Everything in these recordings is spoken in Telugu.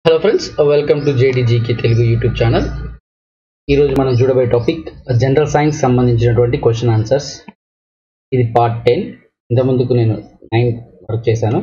హలో ఫ్రెండ్స్ వెల్కమ్ టు జేడీజీకి తెలుగు యూట్యూబ్ ఛానల్ ఈరోజు మనం చూడబోయే టాపిక్ జనరల్ సైన్స్ సంబంధించినటువంటి క్వశ్చన్ ఆన్సర్స్ ఇది పార్ట్ టెన్ ఇంతకుముందుకు నేను నైన్ వర్క్ చేశాను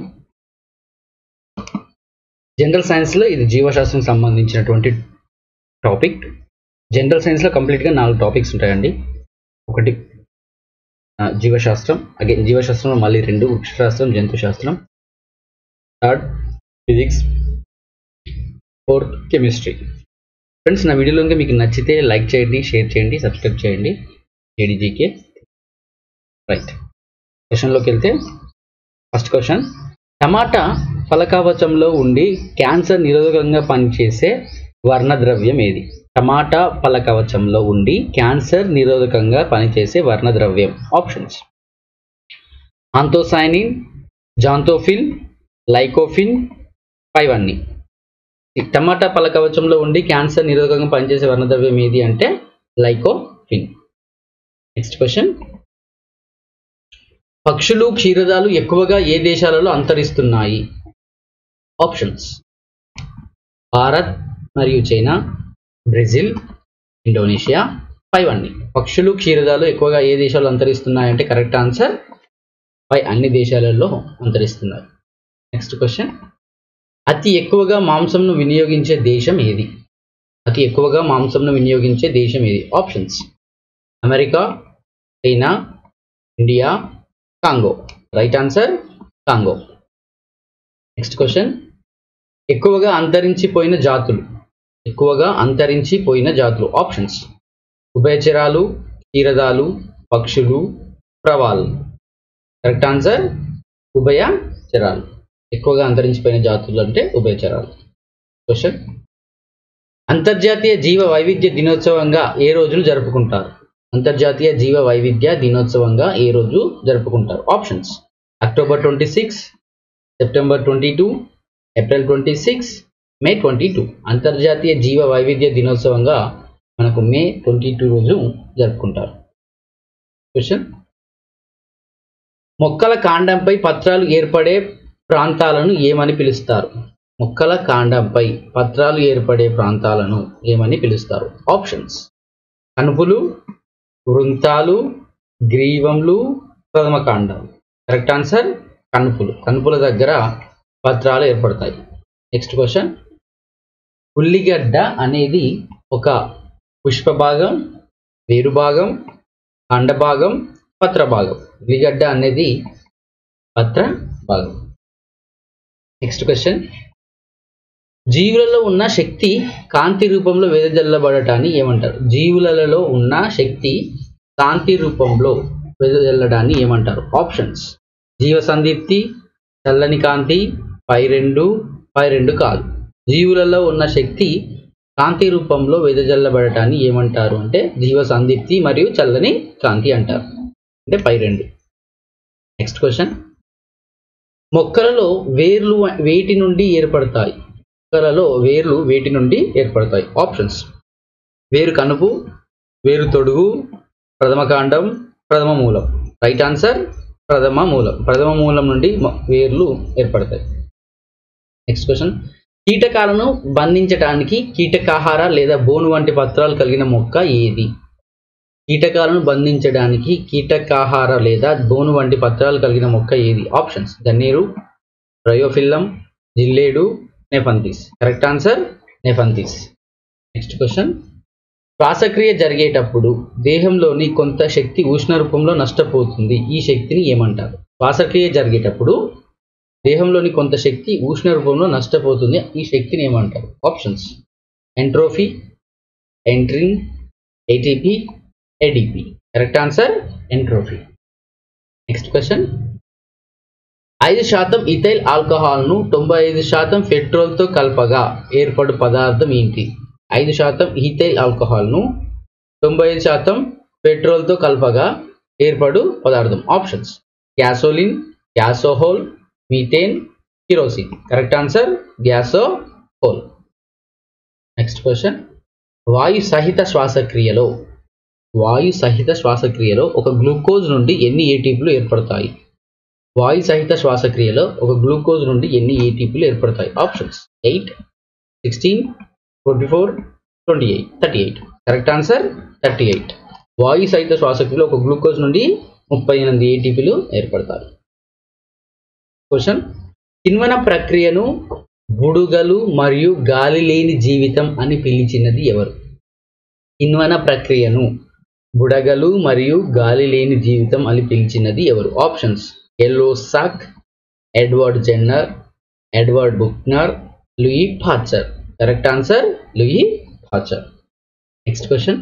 జనరల్ సైన్స్లో ఇది జీవశాస్త్రం సంబంధించినటువంటి టాపిక్ జనరల్ సైన్స్లో కంప్లీట్గా నాలుగు టాపిక్స్ ఉంటాయండి ఒకటి ఆ, జీవశాస్త్రం అగైన్ జీవశాస్త్రంలో మళ్ళీ రెండు వృక్షశాస్త్రం జంతుశాస్త్రం third physics fourth chemistry friends నా వీడియోలో ఇంకా మీకు నచ్చితే లైక్ చేయండి షేర్ చేయండి సబ్స్క్రైబ్ చేయండి ఏడీజీకే రైట్ క్వశ్చన్లోకి వెళ్తే ఫస్ట్ క్వశ్చన్ టమాటా ఫలకవచంలో ఉండి క్యాన్సర్ నిరోధకంగా పనిచేసే వర్ణద్రవ్యం ఏది టమాటా ఫలకవచంలో ఉండి క్యాన్సర్ నిరోధకంగా పనిచేసే వర్ణద్రవ్యం ఆప్షన్స్ ఆంతోసైనిన్ జాంతోఫిల్ లైకోఫిన్ పైవన్నీ ఈ టమాటా పలకవచంలో ఉండి క్యాన్సర్ నిరోధకంగా పనిచేసే వర్ణద్రవ్యం ఏది అంటే లైకోఫిన్ నెక్స్ట్ క్వశ్చన్ పక్షులు క్షీరదాలు ఎక్కువగా ఏ దేశాలలో అంతరిస్తున్నాయి ఆప్షన్స్ భారత్ మరియు చైనా బ్రెజిల్ ఇండోనేషియా పైవన్నీ పక్షులు క్షీరదాలు ఎక్కువగా ఏ దేశాలు అంతరిస్తున్నాయంటే కరెక్ట్ ఆన్సర్ పై అన్ని దేశాలలో అంతరిస్తున్నాయి నెక్స్ట్ క్వశ్చన్ అతి ఎక్కువగా మాంసంను వినియోగించే దేశం ఏది అతి ఎక్కువగా మాంసంను వినియోగించే దేశం ఏది options America China India Congo right answer Congo next question ఎక్కువగా అంతరించిపోయిన జాతులు ఎక్కువగా అంతరించిపోయిన జాతులు ఆప్షన్స్ ఉభయచరాలు క్షీరదాలు పక్షులు ప్రవాలు కరెక్ట్ ఆన్సర్ ఉభయ చరాలు ఎక్కువగా అంతరించిపోయిన జాతులు అంటే ఉభయచరాలు క్వశ్చన్ అంతర్జాతీయ జీవ వైవిధ్య దినోత్సవంగా ఏ రోజును జరుపుకుంటారు అంతర్జాతీయ జీవ వైవిధ్య దినోత్సవంగా ఏ రోజు జరుపుకుంటారు options October twenty six September twenty two April twenty six May twenty two అంతర్జాతీయ జీవ వైవిధ్య దినోత్సవంగా మనకు మే ట్వంటీ టూ రోజు జరుపుకుంటారు క్వశ్చన్ మొక్కల కాండంపై పత్రాలు ఏర్పడే ప్రాంతాలను ఏమని పిలుస్తారు మొక్కల కాండంపై పత్రాలు ఏర్పడే ప్రాంతాలను ఏమని పిలుస్తారు ఆప్షన్స్ కనుపులు వృంతాలు గ్రీవంలు ప్రథమ కాండం కరెక్ట్ ఆన్సర్ కనుపులు కనుపుల దగ్గర పత్రాలు ఏర్పడతాయి నెక్స్ట్ క్వశ్చన్ ఉల్లిగడ్డ అనేది ఒక పుష్ప భాగం వేరు భాగం కాండ భాగం పత్ర భాగం ఉల్లిగడ్డ అనేది పత్ర భాగం నెక్స్ట్ క్వశ్చన్ జీవులలో ఉన్న శక్తి కాంతి రూపంలో వెదజల్లబడటాన్ని ఏమంటారు జీవులలో ఉన్న శక్తి కాంతి రూపంలో వెదజల్లడాన్ని ఏమంటారు ఆప్షన్స్ జీవ సందీప్తి చల్లని కాంతి పై రెండు పై రెండు కాదు జీవులలో ఉన్న శక్తి కాంతి రూపంలో వెదజల్లబడటాన్ని ఏమంటారు అంటే జీవ సందీప్తి మరియు చల్లని కాంతి అంటారు అంటే పై రెండు నెక్స్ట్ క్వశ్చన్ మొక్కలలో వేర్లు వేటి నుండి ఏర్పడతాయి మొక్కలలో వేర్లు వేటి నుండి ఏర్పడతాయి ఆప్షన్స్ వేరు కనుపు వేరు తొడుగు ప్రథమ కాండం ప్రథమ మూలం రైట్ ఆన్సర్ ప్రథమ మూలం ప్రథమ మూలం నుండి మొ- వేర్లు ఏర్పడతాయి నెక్స్ట్ క్వశ్చన్ కీటకాలను బంధించడానికి కీటకాహార లేదా బోను వంటి పత్రాలు కలిగిన మొక్క ఏది కీటకాలను బంధించడానికి కీటకాహార లేదా బోను వంటి పత్రాలు కలిగిన మొక్క ఏది ఆప్షన్స్ గన్నేరు బ్రయోఫిల్లం జిల్లేడు nepenthes correct answer nepenthes next question శ్వాసక్రియ జరిగేటప్పుడు దేహంలోని కొంత శక్తి ఉష్ణ రూపంలో నష్టపోతుంది ఈ శక్తిని ఏమంటారు శ్వాసక్రియ జరిగేటప్పుడు దేహంలోని కొంత శక్తి ఉష్ణ రూపంలో నష్టపోతుంది ఈ శక్తిని ఏమంటారు ఆప్షన్స్ ఎంట్రోఫీ ఎంట్రిన్ ATP ADP correct answer entropy next question ఐదు శాతం ఇథైల్ ఆల్కహాల్ను తొంభై ఐదు శాతం పెట్రోల్తో కలపగా ఏర్పడు పదార్థం ఏంటి ఐదు శాతం ఈథైల్ ఆల్కహాల్ను తొంభై ఐదు శాతం పెట్రోల్తో కలపగా ఏర్పడు పదార్థం options gasoline gasohol methane kerosene correct answer gasohol next question వాయు సహిత శ్వాసక్రియలో వాయు సహిత శ్వాసక్రియలో ఒక గ్లూకోజ్ నుండి ఎన్ని ఏటీపీలు ఏర్పడతాయి వాయు సహిత శ్వాసక్రియలో ఒక గ్లూకోజ్ నుండి ఎన్ని ఏటీపీలు ఏర్పడతాయి options eight sixteen twenty four twenty eight thirty eight correct answer thirty eight వాయు సహిత శ్వాసక్రియలో ఒక గ్లూకోజ్ నుండి ముప్పై ఎనిమిది ఏటీపీలు ఏర్పడతాయి క్వశ్చన్ కిణ్వన ప్రక్రియను బుడుగలు మరియు గాలి లేని జీవితం అని పిలిచినది ఎవరు కిణ్వన ప్రక్రియను బుడగలు మరియు గాలి లేని జీవితం అని పిలిచినది ఎవరు ఆప్షన్స్ ఎల్లో సాక్ Edward Jenner Edward Buchner Louis Pasteur correct answer Louis Pasteur next question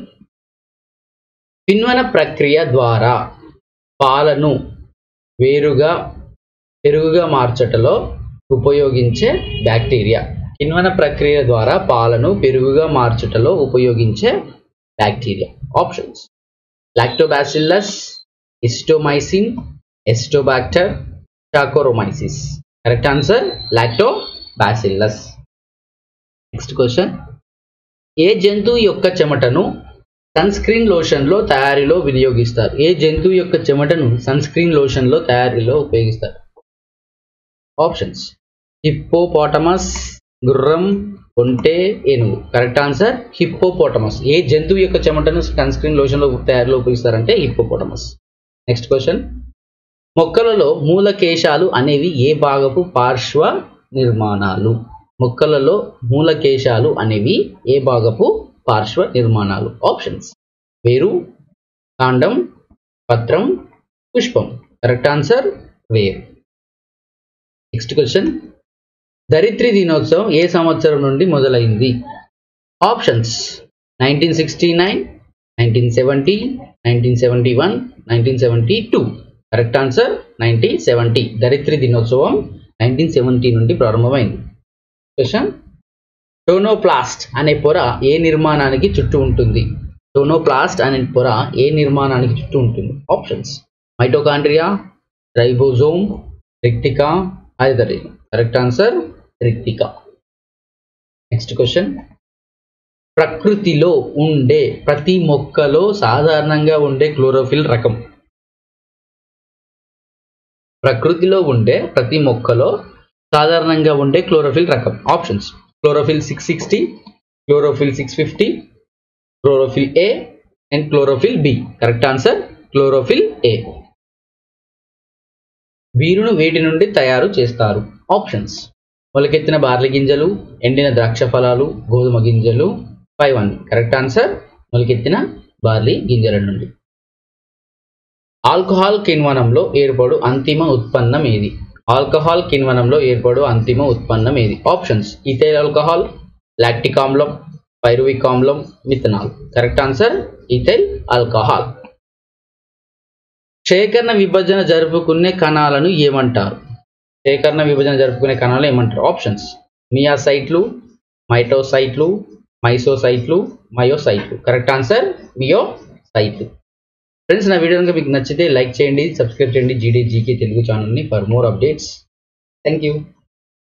కిణ్వన ప్రక్రియ ద్వారా పాలను వేరుగా పెరుగుగా మార్చటలో ఉపయోగించే బ్యాక్టీరియా కిణ్వన ప్రక్రియ ద్వారా పాలను పెరుగుగా మార్చుటలో ఉపయోగించే బ్యాక్టీరియా ఆప్షన్స్ లాక్టోబాసిల్లస్ ఇస్టోమైసిన్ acetobacter saccharomyces correct answer lactobacillus next question ఏ జంతువు యొక్క చెమటను సన్ స్క్రీన్ లోషన్లో తయారీలో వినియోగిస్తారు ఏ జంతువు యొక్క చెమటను సన్ స్క్రీన్ లోషన్లో తయారీలో ఉపయోగిస్తారు ఆప్షన్స్ హిప్పోపోటమస్ గుర్రం ఒంటె ఏనుగు కరెక్ట్ ఆన్సర్ హిప్పోపోటమస్ ఏ జంతువు యొక్క చెమటను సన్ స్క్రీన్ లోషన్లో తయారీలో ఉపయోగిస్తారంటే హిప్పోపోటమస్ నెక్స్ట్ క్వశ్చన్ మొక్కలలో మూలకేశాలు అనేవి ఏ భాగపు పార్శ్వ నిర్మాణాలు మొక్కలలో మూలకేశాలు అనేవి ఏ భాగపు పార్శ్వ నిర్మాణాలు ఆప్షన్స్ వేరు కాండం పత్రం పుష్పం కరెక్ట్ ఆన్సర్ వేరు నెక్స్ట్ క్వశ్చన్ దరిద్రి దినోత్సవం ఏ సంవత్సరం నుండి మొదలైంది options nineteen sixty nine nineteen seventy nineteen seventy one nineteen seventy two correct answer nineteen seventy దరిద్రి దినోత్సవం నైన్టీన్ సెవెంటీ నుండి ప్రారంభమైంది క్వశ్చన్ టోనోప్లాస్ట్ అనే పొర ఏ నిర్మాణానికి చుట్టూ ఉంటుంది టోనోప్లాస్ట్ అనే పొర ఏ నిర్మాణానికి చుట్టూ ఉంటుంది ఆప్షన్స్ మైటోకాండ్రియా రైబోజోమ్ రిక్టికా ఐదరిన్ కరెక్ట్ ఆన్సర్ రిక్తిక నెక్స్ట్ క్వశ్చన్ ప్రకృతిలో ఉండే ప్రతి మొక్కలో సాధారణంగా ఉండే క్లోరోఫిల్ రకం ప్రకృతిలో ఉండే ప్రతి మొక్కలో సాధారణంగా ఉండే క్లోరోఫిల్ రకం options chlorophyll six sixty chlorophyll six fifty chlorophyll A and chlorophyll B correct answer chlorophyll A వీరును వేటి నుండి తయారు చేస్తారు ఆప్షన్స్ మొలకెత్తిన బార్లీ గింజలు ఎండిన ద్రాక్ష ఫలాలు గోధుమ గింజలు ఫైవ్ వన్ కరెక్ట్ ఆన్సర్ మొలకెత్తిన బార్లీ గింజల నుండి ఆల్కహాల్ కిణ్వనంలో ఏర్పడు అంతిమ ఉత్పన్నం ఏది ఆల్కహాల్ కిణ్వనంలో ఏర్పడు అంతిమ ఉత్పన్నం ఏది ఆప్షన్స్ ఇథైల్ ఆల్కహాల్ లాక్టిక్ ఆమ్లం పైరువిక్ ఆమ్లం methanol correct answer ethyl alcohol సేకరణ విభజన జరుపుకునే కణాలను ఏమంటారు సేకరణ విభజన జరుపుకునే కణాలు ఏమంటారు ఆప్షన్స్ మియాసైట్లు మైటోసైట్లు మైసోసైట్లు మయోసైట్లు కరెక్ట్ ఆన్సర్ మియోసైట్లు ఫ్రెండ్స్ నా వీడియో కనుక మీకు నచ్చితే లైక్ చేయండి సబ్స్క్రైబ్ చేయండి జీడీ జీకే తెలుగు ఛానల్ని for more updates thank you